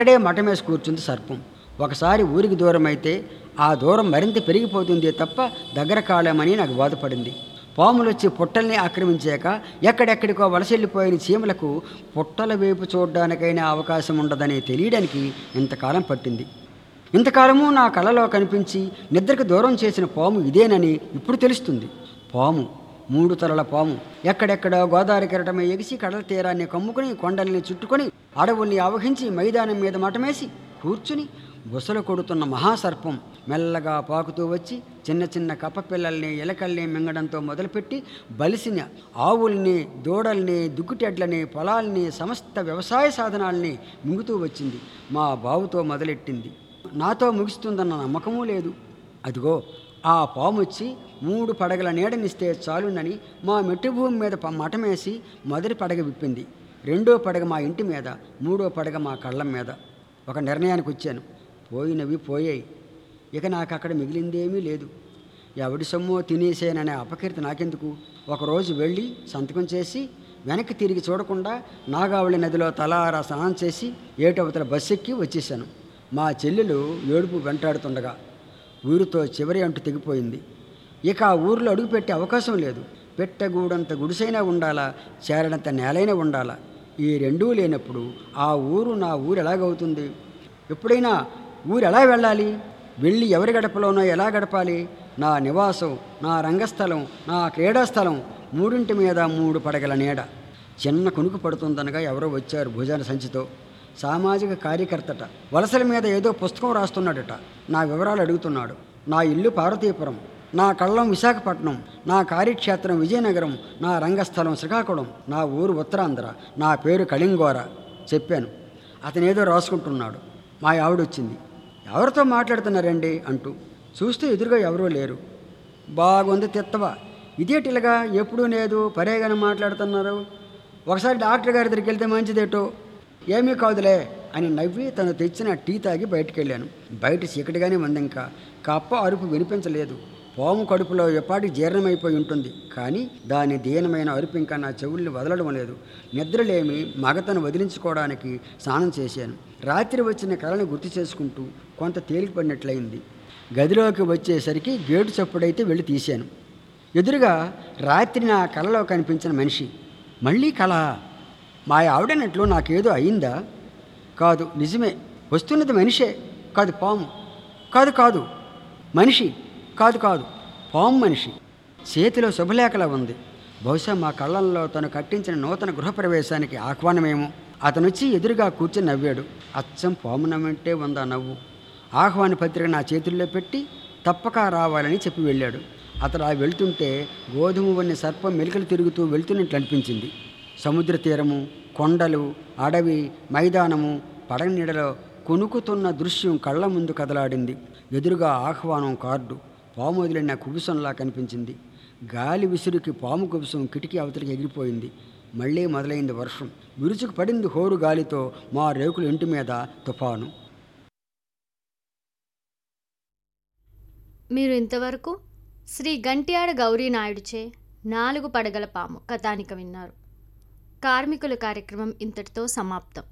అక్కడే మఠమేసి కూర్చుంది సర్పం ఒకసారి ఊరికి దూరం అయితే ఆ దూరం మరింత పెరిగిపోతుంది తప్ప దగ్గర కాలేమని నాకు బాధపడింది పాములు వచ్చి పుట్టల్ని ఆక్రమించాక ఎక్కడెక్కడికో వలసెళ్ళిపోయిన చీమలకు పుట్టల వైపు చూడడానికైనా అవకాశం ఉండదని తెలియడానికి ఇంతకాలం పట్టింది ఇంతకాలము నా కళలో కనిపించి నిద్రకు దూరం చేసిన పాము ఇదేనని ఇప్పుడు తెలుస్తుంది పాము మూడు తలల పాము ఎక్కడెక్కడ గోదావరి కెరటమే ఎగిసి కడల తీరాన్ని కమ్ముకుని కొండల్ని చుట్టుకొని అడవుల్ని ఆవహించి మైదానం మీద మటమేసి కూర్చుని బుసలు కొడుతున్న మహాసర్పం మెల్లగా పాకుతూ వచ్చి చిన్న చిన్న కప్ప పిల్లల్ని ఎలకల్ని మింగడంతో మొదలుపెట్టి బలిసిన ఆవుల్ని దూడల్ని దుక్కుటెడ్లని పొలాల్ని సమస్త వ్యవసాయ సాధనాల్ని మింగుతూ వచ్చింది మా బావుతో మొదలెట్టింది నాతో ముగిస్తుందన్న నమ్మకమూ లేదు అదిగో ఆ పాము వచ్చి మూడు పడగల నీడనిస్తే చాలునని మా మెట్టు భూమి మీద ప- మటమేసి మొదటి పడగ విప్పింది రెండో పడగ మా ఇంటి మీద మూడో పడగ మా కళ్ళం మీద ఒక నిర్ణయానికి వచ్చాను పోయినవి పోయాయి ఇక నాకు అక్కడ మిగిలిందేమీ లేదు ఎవడి సొమ్మో తినేసేననే అపకీర్తి నాకెందుకు ఒకరోజు వెళ్ళి సంతకం చేసి వెనక్కి తిరిగి చూడకుండా నాగావళి నదిలో తలారా స్నానం చేసి ఏటవతల బస్సు ఎక్కి వచ్చేసాను మా చెల్లెలు ఏడుపు వెంటాడుతుండగా ఊరితో చివరి అంటు తెగిపోయింది ఇక ఆ ఊరిలో అడుగుపెట్టే అవకాశం లేదు పెట్టగూడంత గుడిసైనా ఉండాలా చేరడంత నేలైనా ఉండాలా ఈ రెండూ లేనప్పుడు ఆ ఊరు నా ఊరు ఎలాగవుతుంది ఎప్పుడైనా ఊరు ఎలా వెళ్ళాలి వెళ్ళి ఎవరి గడపలోనో ఎలా గడపాలి నా నివాసం నా రంగస్థలం నా క్రీడాస్థలం మూడింటి మీద మూడు పడగల నీడ చిన్న కునుకు పడుతుందనగా ఎవరో వచ్చారు భుజాన సంచితో సామాజిక కార్యకర్తట వలసల మీద ఏదో పుస్తకం రాస్తున్నాడట నా వివరాలు అడుగుతున్నాడు నా ఇల్లు పార్వతీపురం నా కళ్ళం విశాఖపట్నం నా కార్యక్షేత్రం విజయనగరం నా రంగస్థలం శ్రీకాకుళం నా ఊరు ఉత్తరాంధ్ర నా పేరు కళింగోర చెప్పాను అతనేదో రాసుకుంటున్నాడు మా ఆవిడ వచ్చింది ఎవరితో మాట్లాడుతున్నారండి అంటూ చూస్తే ఎదురుగా ఎవరూ లేరు బాగుంది తిత్తవా ఇదేటిలాగా ఎప్పుడూ లేదు పరేగానే మాట్లాడుతున్నారు ఒకసారి డాక్టర్ గారి దగ్గరికి వెళ్తే మంచిదేటో ఏమీ కాదులే అని నవ్వి తను తెచ్చిన టీ తాగి బయటికి వెళ్ళాను బయట చీకటిగానే ఉంది ఇంకా కప్ప అరుపు వినిపించలేదు పాము కడుపులో ఎప్పటి జీర్ణమైపోయి ఉంటుంది కానీ దాని దీనమైన అరుపు ఇంకా నా చెవుల్ని వదలడం లేదు నిద్రలేమి మగతను వదిలించుకోవడానికి స్నానం చేశాను రాత్రి వచ్చిన కళను గుర్తు చేసుకుంటూ కొంత తేలికపడినట్లయింది గదిలోకి వచ్చేసరికి గేటు చప్పుడైతే వెళ్ళి తీశాను ఎదురుగా రాత్రి నా కలలో కనిపించిన మనిషి మళ్ళీ కళ మా ఆవిడనట్లు నాకేదో అయిందా కాదు నిజమే వస్తున్నది మనిషే కాదు పాము కాదు కాదు మనిషి కాదు కాదు పాము మనిషి చేతిలో శుభలేఖలా ఉంది బహుశా మా కళ్ళల్లో తను కట్టించిన నూతన గృహప్రవేశానికి ఆహ్వానమేమో అతనొచ్చి ఎదురుగా కూర్చొని నవ్వాడు అచ్చం పాము నవ్వంటే ఉందా నవ్వు ఆహ్వాన పత్రిక నా చేతుల్లో పెట్టి తప్పక రావాలని చెప్పి వెళ్ళాడు అతడు ఆ వెళ్తుంటే గోధుమ వన్ని సర్పం మెలికలు తిరుగుతూ వెళ్తున్నట్లు అనిపించింది సముద్ర తీరము కొండలు అడవి మైదానము పడగ నీడలో కొనుకుతున్న దృశ్యం కళ్ళ ముందు కదలాడింది ఎదురుగా ఆహ్వానం కార్డు పాము వదిలిన కుబుసంలా కనిపించింది గాలి విసురుకి పాము కుబుసం కిటికీ అవతలికి ఎగిరిపోయింది మళ్ళీ మొదలైంది వర్షం విరుచుకు పడింది హోరు గాలితో మా రేకుల ఇంటి మీద తుఫాను మీరు ఇంతవరకు శ్రీ గంట్యాడ గౌరీ నాయుడుచే నాలుగు పడగల పాము కథానిక విన్నారు కార్మికుల కార్యక్రమం ఇంతటితో సమాప్తం